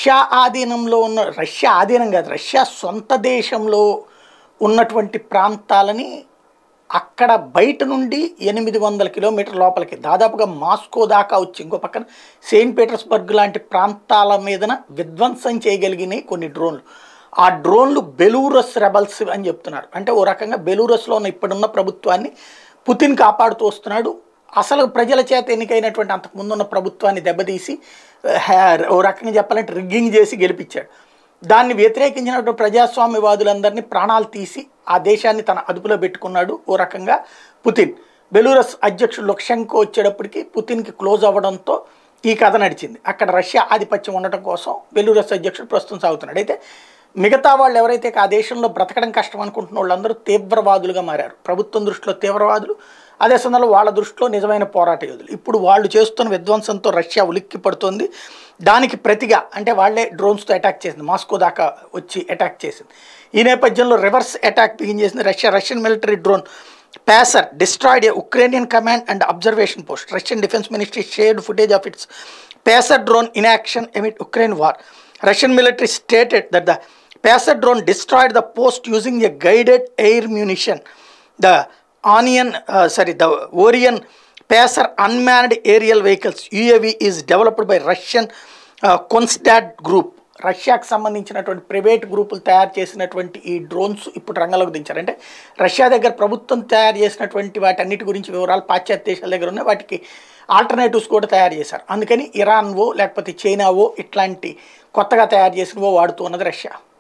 Russia ఆధీనంలో ఉన్న Russia ఆధీనం కాదు రష్యా సొంత దేశంలో ఉన్నటువంటి ప్రాంతాలని అక్కడ బయట నుండి ఎనిమిది వందల కిలోమీటర్ లోపలికి దాదాపుగా మాస్కో దాకా వచ్చి ఇంకో పక్కన సెయింట్ పీటర్స్బర్గ్ లాంటి ప్రాంతాల మీదన విధ్వంసం చేయగలిగినాయి కొన్ని డ్రోన్లు ఆ డ్రోన్లు బెలూరస్ రెబల్స్ అని చెప్తున్నారు అంటే ఓ రకంగా బెలూరస్లో ఉన్న ఇప్పుడున్న ప్రభుత్వాన్ని పుతిన్ కాపాడుతూ వస్తున్నాడు అసలు ప్రజల చేత ఎన్నికైనటువంటి అంతకుముందు ఉన్న ప్రభుత్వాన్ని దెబ్బతీసి హ్యా- ఓ రకంగా చెప్పాలంటే రిగ్గింగ్ చేసి గెలిపించాడు దాన్ని వ్యతిరేకించినటువంటి ప్రజాస్వామ్యవాదులందరినీ ప్రాణాలు తీసి ఆ దేశాన్ని తన అదుపులో పెట్టుకున్నాడు ఓ రకంగా పుతిన్ బెలూరస్ అధ్యక్షుడు లొక్షంకో వచ్చేటప్పటికి పుతిన్కి క్లోజ్ అవ్వడంతో ఈ కథ నడిచింది అక్కడ రష్యా ఆధిపత్యం ఉండటం కోసం బెలూరస్ అధ్యక్షుడు ప్రస్తుతం సాగుతున్నాడు అయితే మిగతా వాళ్ళు ఎవరైతే ఆ దేశంలో బ్రతకడం కష్టం అనుకుంటున్న వాళ్ళందరూ తీవ్రవాదులుగా మారారు ప్రభుత్వం దృష్టిలో తీవ్రవాదులు అదే సమయంలో వాళ్ళ దృష్టిలో నిజమైన పోరాట యోధులు ఇప్పుడు వాళ్ళు చేస్తున్న విధ్వంసంతో రష్యా ఉలిక్కి పడుతోంది దానికి ప్రతిగా అంటే వాళ్ళే డ్రోన్స్తో అటాక్ చేసింది మాస్కో దాకా వచ్చి అటాక్ చేసింది ఈ నేపథ్యంలో రివర్స్ అటాక్ బిగిన్ చేసింది Russia Russian military drone pacer destroyed a Ukrainian command and observation post Russian defence ministry shared footage of its pacer drone in action amid Ukraine war Russian military stated that the pacer drone destroyed the post using a guided air munition the onion sorry the Orion pacer unmanned aerial vehicles UAV is developed by Russian Kronstadt group రష్యాకు సంబంధించినటువంటి private గ్రూపులు తయారు చేసినటువంటి ఈ drones ఇప్పుడు రంగంలోకి దించారు అంటే రష్యా దగ్గర ప్రభుత్వం తయారు చేసినటువంటి వాటన్నిటి గురించి వివరాలు పాశ్చాత్య దేశాల దగ్గర ఉన్నాయి వాటికి ఆల్టర్నేటివ్స్ కూడా తయారు చేశారు అందుకని ఇరాన్వో లేకపోతే చైనావో ఇట్లాంటి కొత్తగా తయారు చేసినవో వాడుతూ ఉన్నది రష్యా